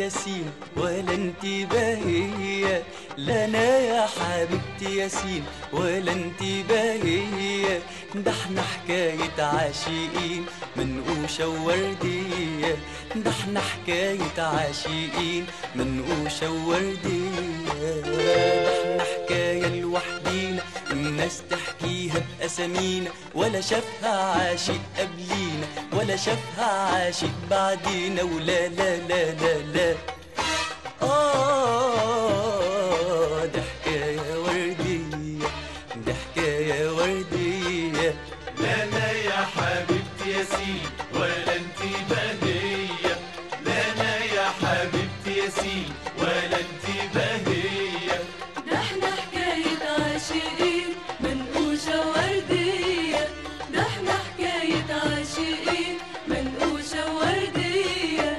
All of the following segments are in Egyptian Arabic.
ياسين ولا انت باهية لا انا يا حبيبتي ياسين ولا انت باهية ده احنا حكاية عاشقين منقوشة ووردية ده احنا حكاية عاشقين منقوشة ووردية ده احنا حكاية لوحدينا الناس تحكيها بأسامينا ولا شافها عاشق قبلينا ولا شافها عاشق بعدينا ولا لا لا لا لا آه دي حكاية وردية دي حكاية وردية لا لا يا حبيبتي ياسين ولا انت بهية لا لا يا حبيبتي ياسين ولا انت بهية ده احنا حكاية عاشقين منقوشة وردية ده احنا حكاية عاشقين منقوشة وردية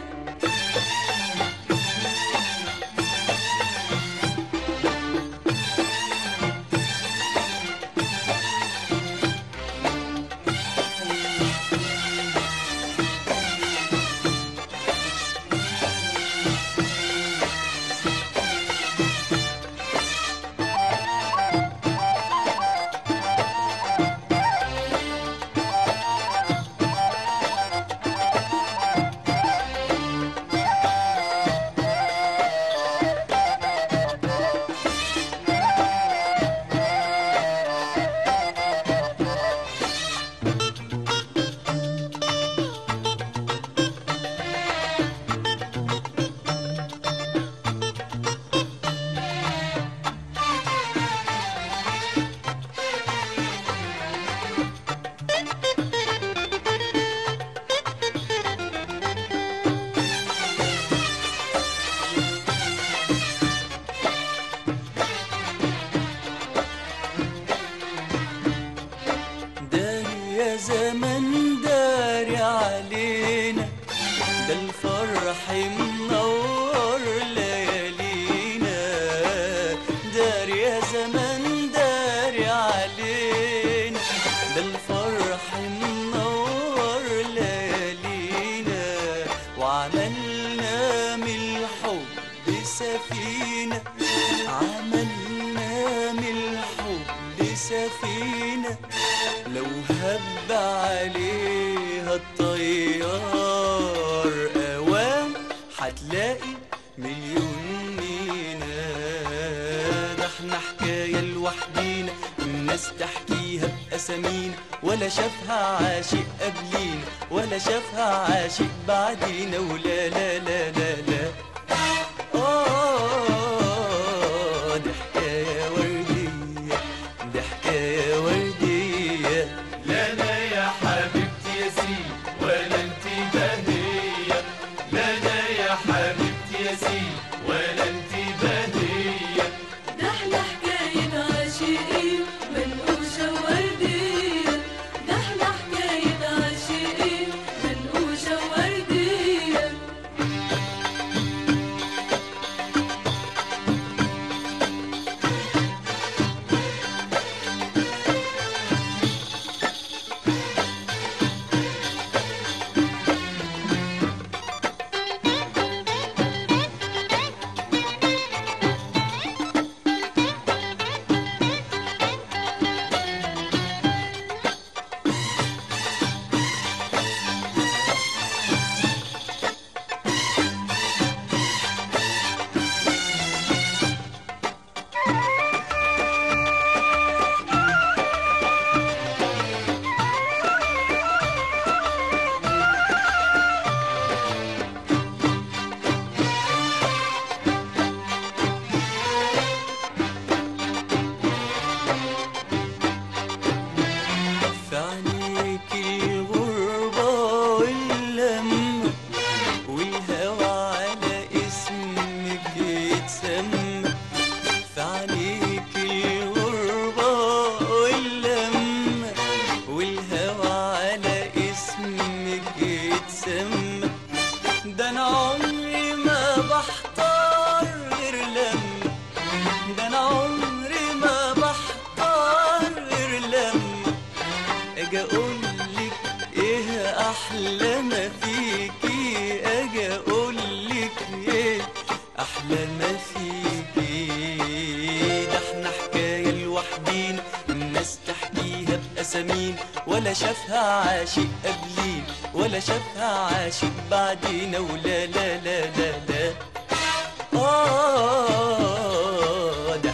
داري يا زمن داري علينا ده الفرح منور ليالينا داري يا زمن داري علينا ده الفرح منور ليالينا وعملنا من الحب سفينة عملنا من الحب سفينة لو هب عليها الطيار أوام هتلاقي مليون مينا ده احنا حكاية لوحدينا الناس تحكيها بأسامينا ولا شافها عاشق قبلينا ولا شافها عاشق بعدينا ولا لا لا لا لا آه دي حكاية وردية دي حكاية وردية لا لا يا حبيبتي ياسين ولا انت بهية لا لا يا حبيبتي ياسين ولا انت بهية ده احنا حكاية عاشقين منقوشة وردية ده احنا حكاية عاشقين منقوشة وردية ولا شافها عاشق قبلين ولا شافها عاشق بعدينا ولا لا لا لا لا آه